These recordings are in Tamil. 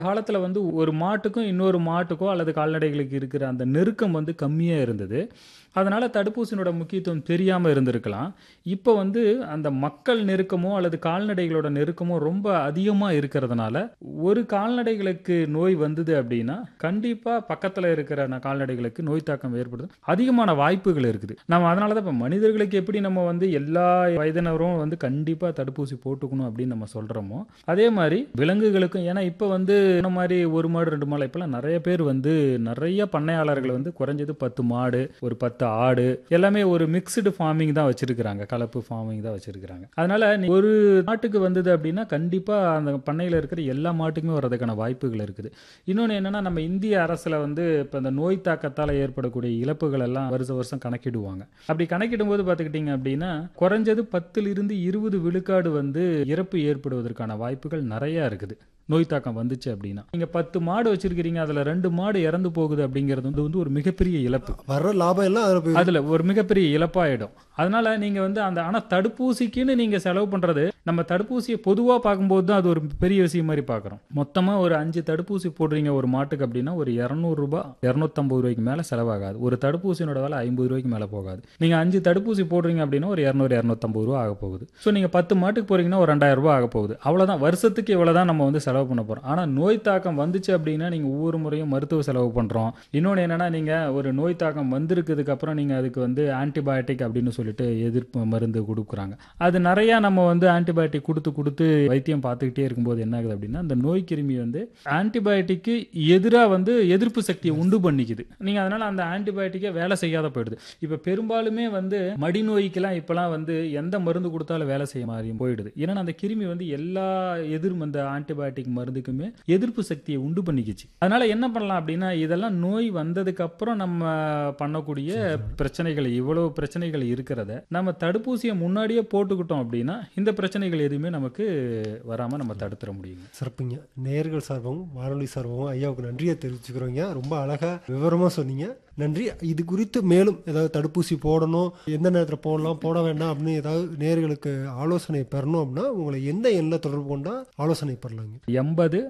காலத்துல வந்து ஒரு மாட்டுக்கும் இன்னொரு மாட்டுக்கோ அல்லது கால்நடைகளுக்கு இருக்கிற அந்த நெருக்கம் வந்து கம்மியா இருந்தது. அதனால தடுப்பூசியினோட முக்கியத்துவம் தெரியாம இருந்திருக்கலாம். இப்ப வந்து அந்த மக்கள் நெருக்கமோ அல்லது கால்நடைகளோட நெருக்கமோ ரொம்ப அதிகமா இருக்கிறதுனால, ஒரு கால்நடைகளுக்கு நோய் வந்தது அப்படின்னா, கண்டிப்பா பக்கத்துல இருக்கிற ந கால்நடைகளுக்கு நோய் தாக்கம் ஏற்படுது அதிகமான வாய்ப்புகள் இருக்குது. நம்ம அதனால தான் இப்ப மனிதர்களுக்கு எப்படி நம்ம வந்து எல்லா வயதினரும் வந்து கண்டிப்பா தடுப்பூசி போட்டுக்கணும் அப்படின்னு நம்ம சொல்றோமோ, அதே மாரி விலங்குகளுக்கும் ஏன்னா இப்ப வந்து இந்த மாரி 1 மாடு, 2 மாடு இப்பலாம் நெறைய பேர் வந்து நெறைய பண்ணையாளர்கள் வந்து குறைஞ்சது 10 மாடு, ஒரு 10 ஆடு எல்லாமே ஒரு மிக்ஸ்டு ஃபார்மிங் தான் வச்சிருக்கிறாங்க. கலப்பு ஃபார்மிங் தான் வச்சிருக்கிறாங்க. அதனால நீ ஒரு மாட்டுக்கு வந்தது அப்படின்னா, கண்டிப்பா அந்த பண்ணையில இருக்கிற எல்லா மாட்டுக்குமே வர்றதுக்கான வாய்ப்புகள் இருக்குது. இன்னொன்னு என்னன்னா, நம்ம இந்திய அரசுல வந்து இப்ப இந்த நோய் தாக்கத்தால ஏற்படக்கூடிய இழப்புகள் எல்லாம் வருஷம் வருஷம் கணக்கிடுவாங்க. அப்படி கணக்கிடும்போது பார்த்துக்கிட்டீங்க அப்படின்னா, குறைஞ்சது 10லிருந்து 20 விழுக்காடு வந்து இறப்பு ஏற்படுவதற்கான வாய்ப்புகள் நெறையா இருக்குது. நோய் தாக்கம் வந்துச்சு அப்படின்னா. நீங்க 10 மாடு வச்சிருக்கிறீங்க. அதுல 2 மாடு இறந்து போகுது அப்படிங்கிறது வந்து வந்து ஒரு மிகப்பெரிய இழப்பு. வர்ற லாபம் எல்லாம் அதுல போய் அதுல ஒரு மிகப்பெரிய இழப்பாயிடும். அதனால நீங்க வந்து அந்த ஆனா தடுப்பூசிக்குன்னு நீங்க செலவு பண்றது, நம்ம தடுப்பூசிய பொதுவா பார்க்கும்போது தான் அது ஒரு பெரிய விஷயம் மாரி பார்க்குறோம். மொத்தமா ஒரு 5 தடுப்பூசி போடுறீங்க ஒரு மாட்டுக்கு அப்படின்னா, ஒரு ரூ. 200 ரூ. 250 மேல செலவாகாது. ஒரு தடுப்பூசியினோட விலை ரூ. 50 மேல போகாது. நீங்க 5 தடுப்பூசி போடுறீங்க அப்படின்னா, ஒரு ரூ. 200, ரூ. 250 ஆகப் போகுது. ஸோ நீங்க 10 மாட்டுக்கு போறீங்கன்னா, ஒரு ரூ. 2000 ஆகப் போகுது. அவ்வளோதான். வருஷத்துக்கு இவ்வளோ தான் நம்ம வந்து செலவு பண்ண போறோம். ஆனா நோய் தாக்கம் வந்துச்சு அப்படின்னா, நீங்க ஒவ்வொரு முறையும் மருத்துவ செலவு பண்றோம். இன்னொன்னு என்னன்னா, நீங்க ஒரு நோய் தாக்கம் வந்திருக்கிறதுக்கு அப்புறம் நீங்க அதுக்கு வந்து ஆன்டிபயோட்டிக் அப்படின்னு சொல்லிட்டு எதிர்ப்பு மருந்து குடுக்குறாங்க. அது நெறையா நம்ம வந்து ஆன்டிபயோட்டிக் குடுத்து குடுத்து வைத்தியம் பார்த்துக்கிட்டே இருக்கும்போது என்ன ஆகுது அப்படின்னா, அந்த நோய் கிருமி வந்து ஆன்டிபயோட்டிக்கு எதிரா வந்து எதிர்ப்பு சக்திய உண்டு பண்ணிக்குது. நீங்க அதனால அந்த ஆன்டிபயோட்டிக்கே வேலை செய்யாத போயிடுது. இப்ப பெரும்பாலுமே வந்து மடிநோய்க்கெல்லாம் இப்பலாம் வந்து எந்த மருந்து குடுத்தாலும் வேலை செய்ய மாரி போயிடுது. ஏன்னா அந்த கிருமி வந்து எல்லா எதிர் அந்த ஆன்டிபயோட்டிக் மருந்துக்குமே எதிர்ப்பு சக்திய உண்டு பண்ணிக்கிச்சு. அதனால என்ன பண்ணலாம் அப்படின்னா, இதெல்லாம் நோய் வந்ததுக்கு அப்புறம் நம்ம பண்ணக்கூடிய பிரச்சனைகள் இவ்வளவு பிரச்சனைகள் இருக்கிறத, நம்ம தடுப்பூசிய முன்னாடியே போட்டுக்கிட்டோம் அப்படின்னா, இந்த பிரச்சனைகள் எதுவுமே நமக்கு வராம நம்ம தடுத்துற முடியுங்க. சிறப்புங்க. நேயர்கள் சார்பாகவும், வானொலி சார்பாகவும் ஐயாவுக்கு நன்றிய தெரிவிச்சுக்கிறோங்க. ரொம்ப அழகா விவரமா சொன்னீங்க. நன்றி. இது குறித்து மேலும் ஏதாவது தடுப்பூசி போடணும், எந்த நேரத்துல போடலாம், போட வேண்டாம் அப்படின்னு ஏதாவது நேயர்களுக்கு ஆலோசனை பெறணும் அப்படின்னா, உங்களை எந்த எண்ல தொடர்பு கொண்டா ஆலோசனை பெறலாங்க? 80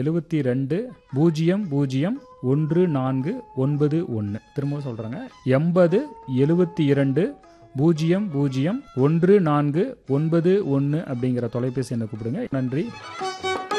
72 00 1491 திரும்பவும் சொல்றேங்க. 80 72 00 1491 அப்படிங்கிற தொலைபேசி எண்ண கூப்பிடுங்க. நன்றி.